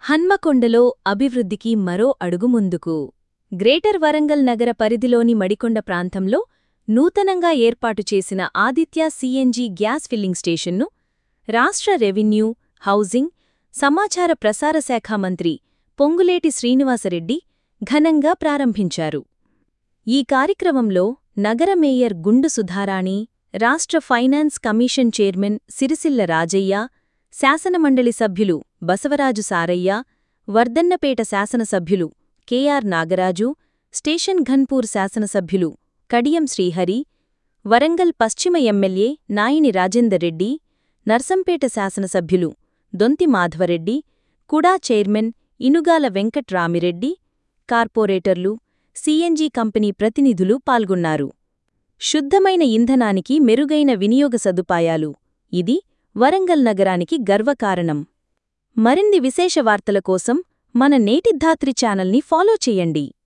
హన్మకొండలో అభివృద్ధికి మరో అడుగు ముందుకు గ్రేటర్ వరంగల్ నగర పరిధిలోని మడికొండ ప్రాంతంలో నూతనంగా ఏర్పాటు చేసిన ఆదిత్య సీఎన్జీ గ్యాస్ ఫిల్లింగ్ స్టేషన్ను రాష్ట్ర రెవెన్యూ హౌసింగ్ సమాచార ప్రసార శాఖ మంత్రి పొంగులేటి శ్రీనివాసరెడ్డి ఘనంగా ప్రారంభించారు ఈ కార్యక్రమంలో నగర మేయర్ గుండు సుధారాణి రాష్ట్ర finance commission chairman Sircilla Rajaiah శాసనమండలి సభ్యులు బసవరాజు సారయ్య వర్దన్నపేట శాసనసభ్యులు కెఆర్ నాగరాజు స్టేషన్ ఘన్పూర్ శాసనసభ్యులు కడియం శ్రీహరి వరంగల్ పశ్చిమ ఎమ్మెల్యే నాయిని రాజేందర్ రెడ్డి నర్సంపేట శాసనసభ్యులు దొంతి మాధవరెడ్డి కుడా చైర్మన్ ఇనుగాల వెంకట్రామిరెడ్డి కార్పొరేటర్లు సీఎన్జీ కంపెనీ ప్రతినిధులు పాల్గొన్నారు శుద్ధమైన ఇంధనానికి మెరుగైన వినియోగ సదుపాయాలు ఇది వరంగల్ నగరానికి గర్వకారణం మరిన్ని విశేష వార్తల కోసం మన నేటి ధాత్రి ఛానల్ని ఫాలో చేయండి